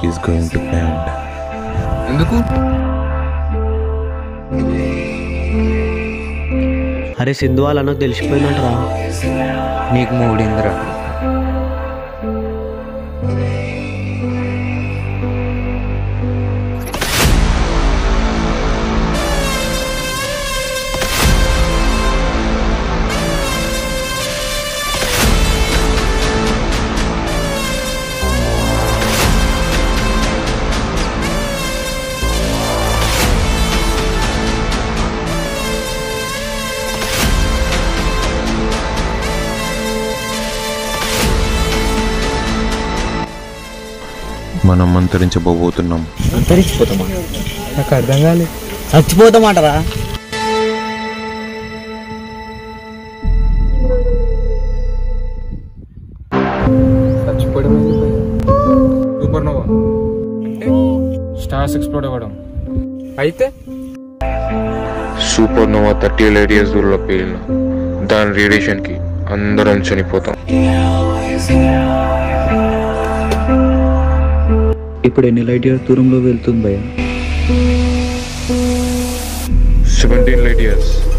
is going to end ఎందుకు అరే సింధు వాళ్ళనో తెలిసిపోయిందంటరా నీకు మూడిందిరా మనం అంతరించబోతున్నాం అంతరించిపోతామా నాకు అర్థం కాలేదు చచ్చిపోతామంటరా చచ్చిపోవడం సూపర్ నోవా అంటే స్టార్స్ ఎక్స్ప్లోడ్ అవ్వడం అయితే సూపర్ నోవా థర్టీ రేడియస్ దూరంలో పేలిన దాని రేడియేషన్కి అందరం చనిపోతాం ఇప్పుడు ఎన్ని లైట్ ఇయర్స్ దూరంలో వెళ్తుంది భయ సెవెంటీన్ లైట్ ఇయర్స్